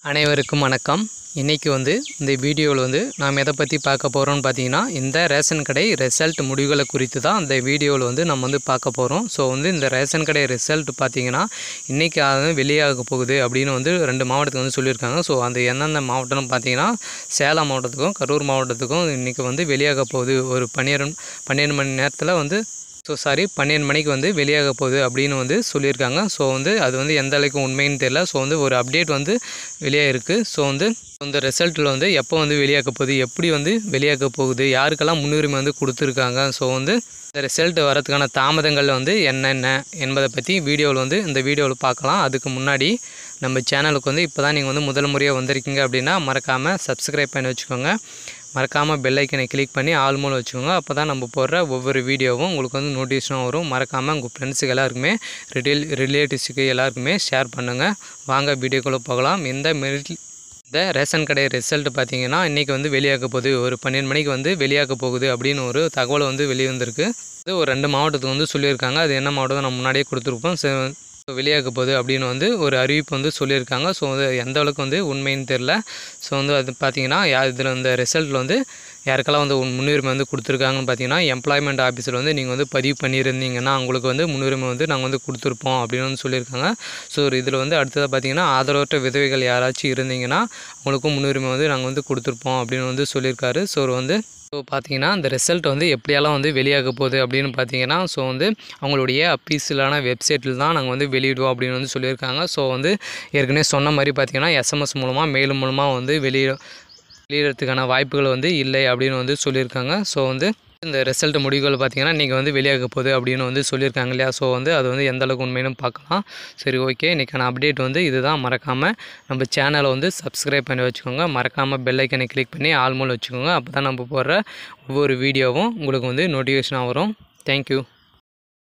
அனைவருக்கும் வணக்கம் இன்றைக்கி வந்து இந்த வீடியோவில் வந்து நாம் எதை பற்றி பார்க்க போகிறோம்னு பார்த்தீங்கன்னா இந்த ரேஷன் கடை ரிசல்ட் முடிவுகளை குறித்து தான் இந்த வீடியோவில் வந்து நம்ம வந்து பார்க்க போகிறோம் ஸோ வந்து இந்த ரேஷன் கடை ரிசல்ட் பார்த்தீங்கன்னா இன்றைக்கி அது வெளியாக போகுது அப்படின்னு வந்து ரெண்டு மாவட்டத்துக்கு வந்து சொல்லியிருக்காங்க ஸோ அந்த எந்தெந்த மாவட்டம்னு பார்த்தீங்கன்னா சேலம் மாவட்டத்துக்கும் கரூர் மாவட்டத்துக்கும் இன்றைக்கி வந்து வெளியாக போகுது ஒரு பன்னிரெண்டு பன்னெண்டு மணி நேரத்தில் வந்து ஸோ சாரி பன்னெண்டு மணிக்கு வந்து வெளியாக போகுது அப்படின்னு வந்து சொல்லியிருக்காங்க ஸோ வந்து அது வந்து எந்த அளவுக்கு உண்மைன்னு தெரியல ஸோ வந்து ஒரு அப்டேட் வந்து வெளியாக இருக்குது ஸோ வந்து இந்த ரிசல்ட்டில் வந்து எப்போ வந்து வெளியாக போகுது எப்படி வந்து வெளியாக போகுது யாருக்கெல்லாம் முன்னுரிமை வந்து கொடுத்துருக்காங்க ஸோ வந்து இந்த ரிசல்ட் வரதுக்கான தாமதங்கள் வந்து என்னென்ன என்பதை பற்றி வீடியோவில் வந்து இந்த வீடியோவில் பார்க்கலாம் அதுக்கு முன்னாடி நம்ம சேனலுக்கு வந்து இப்போ தான் நீங்கள் வந்து முதல் முறையாக வந்திருக்கீங்க அப்படின்னா மறக்காமல் சப்ஸ்கிரைப் பண்ணி வச்சுக்கோங்க மறக்காமல் பெல் ஐக்கனை கிளிக் பண்ணி ஆல் மூலம் வச்சுக்கோங்க அப்போ தான் நம்ம போடுற ஒவ்வொரு வீடியோவும் உங்களுக்கு வந்து நோட்டிஃபிகேஷன் வரும் மறக்காமல் உங்கள் ஃப்ரெண்ட்ஸுக்கு எல்லாருக்குமே ரிலேல் ரிலேட்டிவ்ஸுக்கு எல்லாருக்குமே ஷேர் பண்ணுங்கள் வாங்க வீடியோக்குள்ளே போகலாம் இந்த மெரிட் இந்த ரேஷன் கடை ரிசல்ட் பார்த்தீங்கன்னா இன்றைக்கி வந்து வெளியாக போகுது ஒரு பன்னெண்டு மணிக்கு வந்து வெளியாக போகுது அப்படின்னு ஒரு தகவல் வந்து வெளியே வந்திருக்கு இது ஒரு ரெண்டு மாவட்டத்துக்கு வந்து சொல்லியிருக்காங்க அது என்ன மாவட்டம் நம்ம முன்னாடியே கொடுத்துருப்போம் ச- வெளியாக போகுது அப்படின்னு வந்து ஒரு அறிவிப்பு வந்து சொல்லியிருக்காங்க ஸோ வந்து எந்த அளவுக்கு வந்து உண்மைன்னு தெரில ஸோ வந்து அது பார்த்தீங்கன்னா யார் இதில் இந்த ரிசல்ட்டில் வந்து யாருக்கெல்லாம் வந்து உன் முன்னுரிமை வந்து கொடுத்துருக்காங்கன்னு பார்த்தீங்கன்னா எம்ப்ளாய்மெண்ட் ஆஃபீஸில் வந்து நீங்கள் வந்து பதிவு பண்ணியிருந்தீங்கன்னா உங்களுக்கு வந்து முன்னுரிமை வந்து நாங்கள் வந்து கொடுத்துருப்போம் அப்படின்னு வந்து சொல்லியிருக்காங்க ஸோ இதில் வந்து அடுத்ததாக பார்த்தீங்கன்னா ஆதரவற்ற விதவைகள் யாராச்சும் இருந்தீங்கன்னா அவங்களுக்கும் முன்னுரிமை வந்து நாங்கள் வந்து கொடுத்துருப்போம் அப்படின்னு வந்து சொல்லியிருக்காரு ஸோ வந்து ஸோ பார்த்தீங்கன்னா அந்த ரிசல்ட் வந்து எப்படியெல்லாம் வந்து வெளியாக போகுது அப்படின்னு பார்த்தீங்கன்னா ஸோ வந்து அவங்களுடைய அஃபீஷியலான வெப்சைட்டில் தான் நாங்கள் வந்து வெளியிடுவோம் அப்படின்னு வந்து சொல்லியிருக்காங்க ஸோ வந்து ஏற்கனவே சொன்ன மாதிரி பார்த்தீங்கன்னா எஸ்எம்எஸ் மூலமாக மெயில் மூலமாக வந்து வெளியிட வெளியிடறதுக்கான வாய்ப்புகள் வந்து இல்லை அப்படின்னு வந்து சொல்லியிருக்காங்க ஸோ வந்து இந்த ரிசல்ட் முடிவுகள் பார்த்தீங்கன்னா இன்றைக்கி வந்து வெளியாக போகுது அப்படின்னு வந்து சொல்லியிருக்காங்க இல்லையா ஸோ வந்து அது வந்து எந்த அளவுக்கு உண்மைன்னு பார்க்கலாம் சரி ஓகே இன்றைக்கான அப்டேட் வந்து இதுதான் மறக்காமல் நம்ம சேனலை வந்து சப்ஸ்கிரைப் பண்ணி வச்சுக்கோங்க மறக்காமல் பெல் ஐக்கனை கிளிக் பண்ணி ஆல் மூலம் வச்சுக்கோங்க அப்போ தான் நம்ம போடுற ஒவ்வொரு வீடியோவும் உங்களுக்கு வந்து நோட்டிஃபிகேஷனாக வரும் தேங்க்யூ